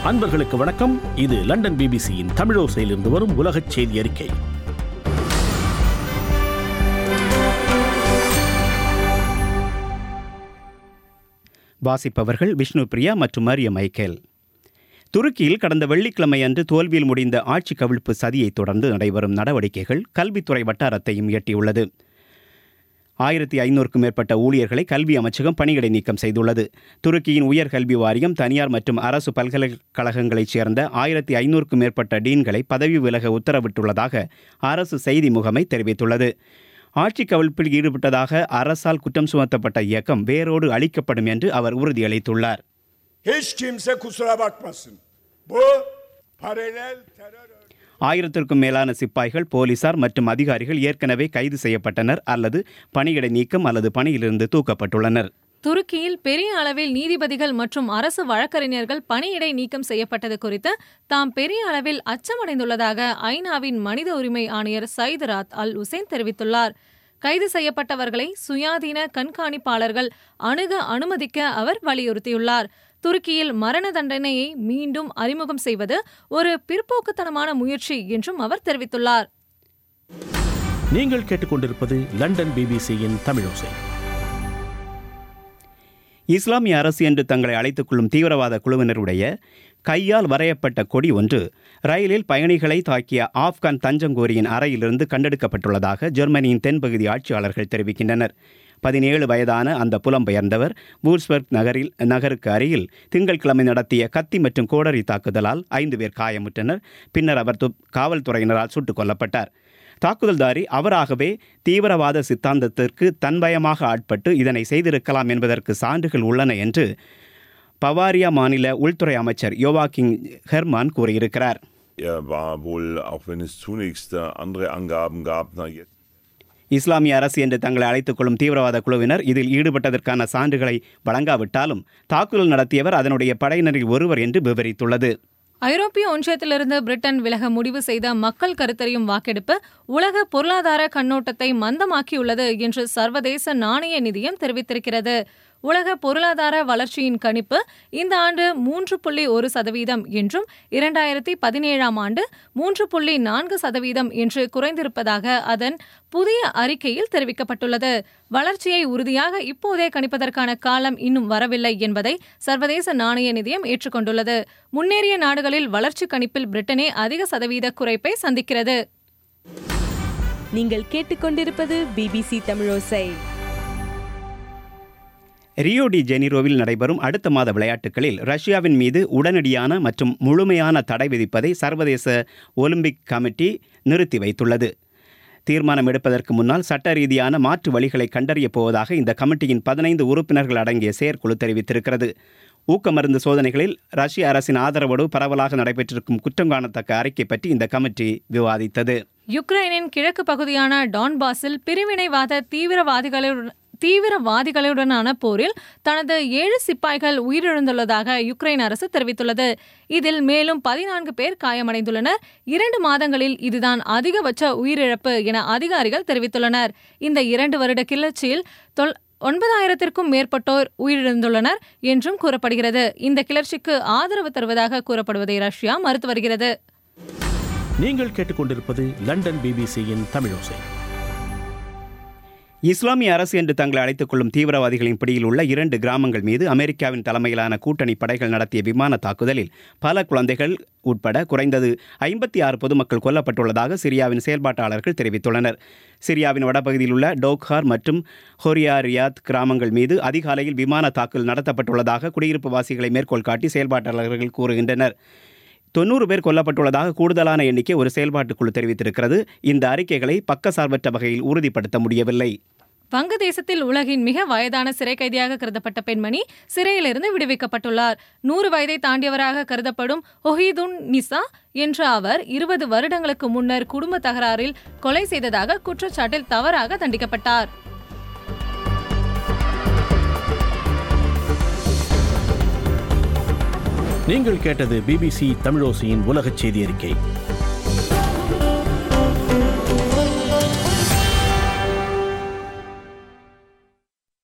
அன்பர்களுக்கு வணக்கம் இது லண்டன் பிபிசியின் தமிழோசையிலிருந்து வரும் உலகச் செய்தி அறிக்கை வாசிப்பவர்கள் விஷ்ணு பிரியா மற்றும் மரிய மைக்கேல் துருக்கியில் கடந்த வெள்ளிக்கிழமை அன்று தோல்வியில் முடிந்த ஆட்சி கவிழ்ப்பு சதியைத் தொடர்ந்து நடைபெறும் நடவடிக்கைகள் கல்வித்துறை வட்டாரத்தையும் எட்டியுள்ளது ஆயிரத்தி ஐநூறுக்கும் மேற்பட்ட ஊழியர்களை கல்வி அமைச்சகம் பணியிடை நீக்கம் செய்துள்ளது துருக்கியின் உயர் கல்வி வாரியம் தனியார் மற்றும் அரசு பல்கலைக்கழகங்களைச் சேர்ந்த ஆயிரத்தி ஐநூறுக்கும் மேற்பட்ட டீன்களை பதவி விலக உத்தரவிட்டுள்ளதாக அரசு செய்தி முகமை தெரிவித்துள்ளது ஆட்சி கவிழ்ப்பில் ஈடுபட்டதாக அரசால் குற்றம் சுமத்தப்பட்ட இயக்கம் வேரோடு அழிக்கப்படும் என்று அவர் உறுதியளித்துள்ளார் Hiç kimse kusura bakmasın. Bu paralel terör örgütü. ஆயிரத்திற்கும் மேலான சிப்பாய்கள் போலீசார் மற்றும் அதிகாரிகள் ஏற்கனவே கைது செய்யப்பட்டனர் அல்லது பணியிடை நீக்கம் அல்லது பணியிலிருந்து தூக்கப்பட்டுள்ளனர் துருக்கியில் பெரிய அளவில் நீதிபதிகள் மற்றும் அரசு வழக்கறிஞர்கள் பணியிடை நீக்கம் செய்யப்பட்டது குறித்து தாம் பெரிய அளவில் அச்சமடைந்துள்ளதாக ஐநாவின் மனித உரிமை ஆணையர் சயித் ராத் அல் உசேன் தெரிவித்துள்ளார் கைது செய்யப்பட்டவர்களை சுயாதீன கண்காணிப்பாளர்கள் அணுக அனுமதிக்க அவர் வலியுறுத்தியுள்ளார் துருக்கியில் மரண தண்டனையை மீண்டும் அறிமுகம் செய்வது ஒரு பிற்போக்குத்தனமான முயற்சி என்றும் அவர் தெரிவித்துள்ளார் நீங்கள் கேட்டுக்கொண்டிருப்பது லண்டன் பிபிசியின் தமிழோசை இஸ்லாமிய அரசு என்று தங்களை அழைத்துக் கொள்ளும் தீவிரவாத குழுவினருடைய கையால் வரையப்பட்ட கொடி ஒன்று ரயிலில் பயணிகளை தாக்கிய ஆப்கான் தஞ்சங்கோரியின் அறையிலிருந்து கண்டெடுக்கப்பட்டுள்ளதாக ஜெர்மனியின் தென்பகுதி ஆட்சியாளர்கள் தெரிவிக்கின்றனர் பதினேழு வயதான அந்த புலம்பெயர்ந்தவர் வூர்ஸ்பர்க் நகரில் நகருக்கு அருகில் திங்கட்கிழமை நடத்திய கத்தி மற்றும் கோடரி தாக்குதலால் ஐந்து பேர் காயமுற்றனர் பின்னர் அவர் து- காவல்துறையினரால் சுட்டுக் கொல்லப்பட்டார் தாக்குதல்தாரி அவராகவே தீவிரவாத சித்தாந்தத்திற்கு தன்வயமாக ஆட்பட்டு இதனை செய்திருக்கலாம் என்பதற்கு சான்றுகள் உள்ளன என்று பவாரியா மாநில உள்துறை அமைச்சர் யோவாக்கிங் ஹெர்மான் கூறியிருக்கிறார் Er war wohl, auch wenn es zunächst äh, andere Angaben gab, na jetzt. இஸ்லாமிய அரசு என்று தங்களை அழைத்துக் கொள்ளும் தீவிரவாத குழுவினர் இதில் ஈடுபட்டதற்கான சான்றுகளை வழங்காவிட்டாலும் தாக்குதல் நடத்தியவர் அதனுடைய படையினரில் ஒருவர் என்று விவரித்துள்ளது ஐரோப்பிய ஒன்றியத்திலிருந்து பிரிட்டன் விலக முடிவு செய்த மக்கள் கருத்தறியும் வாக்கெடுப்பு உலக பொருளாதார கண்ணோட்டத்தை மந்தமாக்கியுள்ளது என்று சர்வதேச நாணய நிதியம் தெரிவித்திருக்கிறது உலக பொருளாதார வளர்ச்சியின் கணிப்பு இந்த ஆண்டு மூன்று புள்ளி ஒரு சதவீதம் என்றும் இரண்டாயிரத்தி பதினேழாம் ஆண்டு மூன்று புள்ளி நான்கு சதவீதம் என்று குறைந்திருப்பதாக அதன் புதிய அறிக்கையில் தெரிவிக்கப்பட்டுள்ளது வளர்ச்சியை உறுதியாக இப்போதே கணிப்பதற்கான காலம் இன்னும் வரவில்லை என்பதை சர்வதேச நாணய நிதியம் ஏற்றுக்கொண்டுள்ளது முன்னேறிய நாடுகளில் வளர்ச்சி கணிப்பில் பிரிட்டனே அதிக சதவீத குறைப்பை சந்திக்கிறது நீங்கள் கேட்டுக்கொண்டிருப்பது பிபிசி தமிழோசை ரியோ டி ஜெனிரோவில் நடைபெறும் அடுத்த மாத விளையாட்டுகளில் ரஷ்யாவின் மீது உடனடியான மற்றும் முழுமையான தடை விதிப்பதை சர்வதேச ஒலிம்பிக் கமிட்டி நிறுத்தி வைத்துள்ளது தீர்மானம் எடுப்பதற்கு முன்னால் சட்ட ரீதியான மாற்று வழிகளை கண்டறியப் போவதாக இந்த கமிட்டியின் பதினைந்து உறுப்பினர்கள் அடங்கிய செயற்குழு தெரிவித்திருக்கிறது ஊக்க மருந்து சோதனைகளில் ரஷ்ய அரசின் ஆதரவோடு பரவலாக நடைபெற்றிருக்கும் குற்றம் காணத்தக்க அறிக்கை பற்றி இந்த கமிட்டி விவாதித்தது யுக்ரைனின் கிழக்கு பகுதியான டான்பாஸில் பிரிவினைவாத தீவிரவாதிகளுடன் தீவிரவாதிகளுடனான போரில் தனது ஏழு சிப்பாய்கள் உயிரிழந்துள்ளதாக யுக்ரைன் அரசு தெரிவித்துள்ளது இதில் மேலும் பதினான்கு பேர் காயமடைந்துள்ளனர் இரண்டு மாதங்களில் இதுதான் அதிகபட்ச உயிரிழப்பு என அதிகாரிகள் தெரிவித்துள்ளனர் இந்த இரண்டு வருட கிளர்ச்சியில் தொல் ஒன்பதாயிரத்திற்கும் மேற்பட்டோர் உயிரிழந்துள்ளனர் என்றும் கூறப்படுகிறது இந்த கிளர்ச்சிக்கு ஆதரவு தருவதாக கூறப்படுவதை ரஷ்யா மறுத்து வருகிறது நீங்கள் கேட்டுக்கொண்டிருப்பது லண்டன் பிபிசியின் தமிழோசை இஸ்லாமிய அரசு என்று தங்களை அழைத்துக் கொள்ளும் தீவிரவாதிகளின் பிடியில் உள்ள இரண்டு கிராமங்கள் மீது அமெரிக்காவின் தலைமையிலான கூட்டணி படைகள் நடத்திய விமான தாக்குதலில் பல குழந்தைகள் உட்பட குறைந்தது ஐம்பத்தி ஆறு பொதுமக்கள் கொல்லப்பட்டுள்ளதாக சிரியாவின் செயல்பாட்டாளர்கள் தெரிவித்துள்ளனர் சிரியாவின் வடபகுதியில் உள்ள டோக்ஹார் மற்றும் ஹொரியா ரியாத் கிராமங்கள் மீது அதிகாலையில் விமான தாக்குதல் நடத்தப்பட்டுள்ளதாக குடியிருப்பு வாசிகளை மேற்கோள் காட்டி செயல்பாட்டாளர்கள் கூறுகின்றனர் தொண்ணூறு பேர் கொல்லப்பட்டுள்ளதாக கூடுதலான எண்ணிக்கை ஒரு செயல்பாட்டுக்குழு தெரிவித்திருக்கிறது இந்த அறிக்கைகளை பக்கசார்பற்ற வகையில் உறுதிப்படுத்த முடியவில்லை வங்கதேசத்தில் உலகின் மிக வயதான சிறை கைதியாக கருதப்பட்ட பெண்மணி சிறையிலிருந்து விடுவிக்கப்பட்டுள்ளார் நூறு வயதை தாண்டியவராக கருதப்படும் ஒஹீதுன் நிசா என்ற அவர் இருபது வருடங்களுக்கு முன்னர் குடும்ப தகராறில் கொலை செய்ததாக குற்றச்சாட்டில் தவறாக தண்டிக்கப்பட்டார் நீங்கள் கேட்டது பிபிசி தமிழோசையின் உலகச் செய்தி அறிக்கை